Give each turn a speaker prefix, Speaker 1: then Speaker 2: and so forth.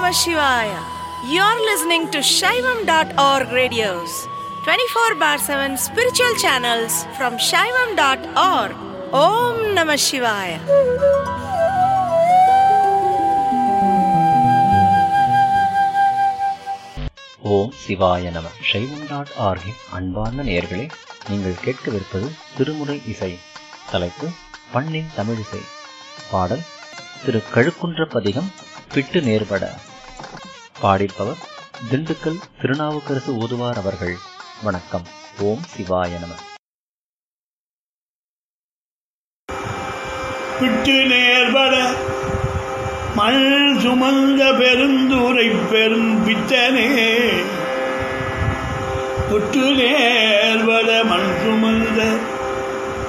Speaker 1: Namah Shivaya. You're listening to Shaivam.org radios, 24 bar 7 spiritual channels from Shaivam.org. Om Namah Shivaya.
Speaker 2: ஓம் சிவாய நம சைவம் dot ஆர்கின் அன்பார்ந்த நேயர்களே நீங்கள் கேட்கவிருப்பது திருமுறை இசை தலைப்பு பண்ணின் தமிழிசை பாடல் திரு கழுக்குன்ற பதிகம் பிட்டு நேர்பட பாடிப்பவர் திண்டுக்கல் திருநாவுக்கரசு ஓதுவார் அவர்கள் வணக்கம் ஓம் சிவாய நம
Speaker 3: விட்டு நேர்பட மண் சுமந்த பெருந்துரை பெரும் பித்தனே புட்டு நேர்பட மண் சுமந்த